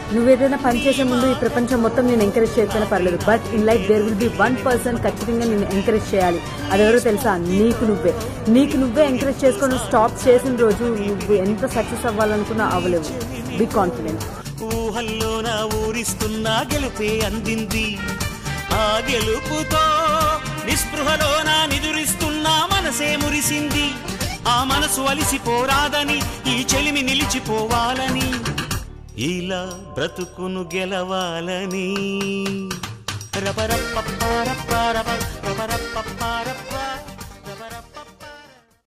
నువ్వు ఏదైనా పని చేసే ముందు ఈ ప్రపంచం మొత్తం నేను ఎంకరేజ్ చేయకపోయినా పర్లేదు but in life there will be one person ఖచ్చితంగా నేను ఎంకరేజ్ చేయాలి అదెవరో తెలుసా నీకు నువ్వే నీకు నువ్వే ఎంకరేజ్ చేసుకొని స్టాప్ చేసిన రోజు నువ్వు ఎంత సక్సెస్ అవ్వాలనుకున్నా అవ్వలేవు బి కాన్ఫిడెంట్ ఊహల్లోన ఊరిస్తున్న గెలుపే అందింది ఆ గెలుపుతో నిస్పృహలోన నిదురిస్తున్న మనసే మురిసింది ఆ మనసు అలిసిపోరాదని ఈ చెలిమి నిలిచిపోవాలని ఇలా బ్రతుకును గెలవాలని రపరప్ప రప్ప రప రపరప్ప రప్ప